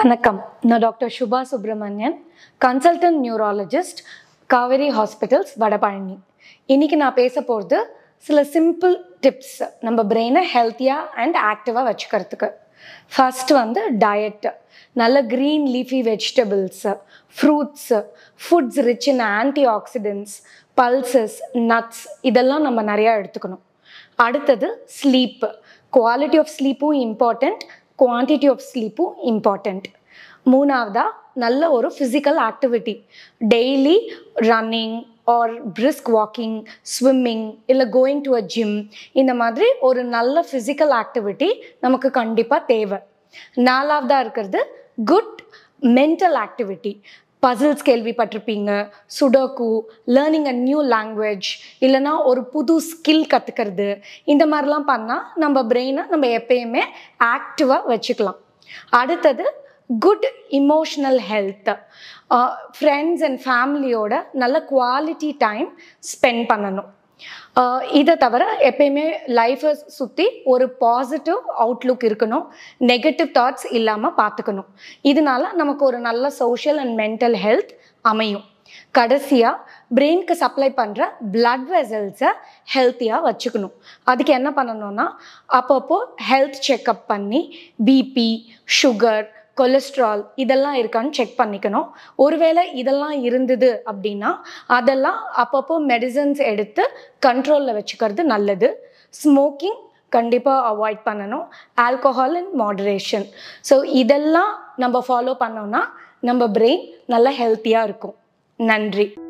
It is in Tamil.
வணக்கம் நான் doctor Subha Subramanian consultant neurologist Kaveri hospitals Vadapalani இன்னைக்கு நான் பேச போகிறது சில சிம்பிள் டிப்ஸ் நம்ம பிரெயினை ஹெல்த்தியாக அண்ட் ஆக்டிவாக வச்சுக்கிறதுக்கு ஃபர்ஸ்ட் வந்து டயட் நல்ல green leafy vegetables fruits foods rich in anti oxidants pulses nuts இதெல்லாம் நம்ம நிறையா எடுத்துக்கணும் அடுத்தது ஸ்லீப்பு குவாலிட்டி ஆஃப் ஸ்லீப்பும் இம்பார்ட்டண்ட் குவான்டிட்டி ஆஃப் ஸ்லீப்பும் இம்பார்ட்டண்ட் மூணாவதா நல்ல ஒரு physical activity daily running or brisk walking swimming இல்லை கோயிங் டு அ ஜிம் இந்த மாதிரி ஒரு நல்ல ஃபிசிக்கல் ஆக்டிவிட்டி நமக்கு கண்டிப்பாக தேவை நாலாவதாக இருக்கிறது குட் மென்டல் ஆக்டிவிட்டி பசில்ஸ் கேள்விப்பட்டிருப்பீங்க sudoku learning a new language இல்லைனா ஒரு புது ஸ்கில் கற்றுக்கிறது இந்த மாதிரிலாம் பண்ணால் நம்ம பிரெயினை நம்ம எப்பயுமே ஆக்டிவாக வச்சுக்கலாம் அடுத்தது good emotional health friends and ஃபேமிலியோட நல்ல குவாலிட்டி டைம் ஸ்பெண்ட் பண்ணணும் ஆஹ் இதை தவிர எப்பயுமே லைஃப்பை சுற்றி ஒரு பாசிட்டிவ் அவுட்லுக் இருக்கணும் நெகட்டிவ் தாட்ஸ் இல்லாமல் பார்த்துக்கணும் இதனால நமக்கு ஒரு நல்ல சோஷியல் அண்ட் மென்டல் ஹெல்த் அமையும் கடைசியாக பிரெயினுக்கு சப்ளை பண்ணுற பிளட் வெசல்ஸை ஹெல்த்தியாக வச்சுக்கணும் அதுக்கு என்ன பண்ணணும்னா அப்பப்போ ஹெல்த் செக்கப் பண்ணி பிபி சுகர் கொலஸ்ட்ரால் இதெல்லாம் இருக்கான்னு செக் பண்ணிக்கணும் ஒருவேளை இதெல்லாம் இருந்தது அப்படின்னா அதெல்லாம் அப்பப்போ மெடிசன்ஸ் எடுத்து கண்ட்ரோலில் வச்சுக்கிறது நல்லது ஸ்மோக்கிங் கண்டிப்பாக அவாய்ட் பண்ணணும் ஆல்கோஹால் அண்ட் மாடரேஷன் ஸோ இதெல்லாம் நம்ம ஃபாலோ பண்ணோம்னா நம்ம பிரெயின் நல்லா ஹெல்த்தியாக இருக்கும் நன்றி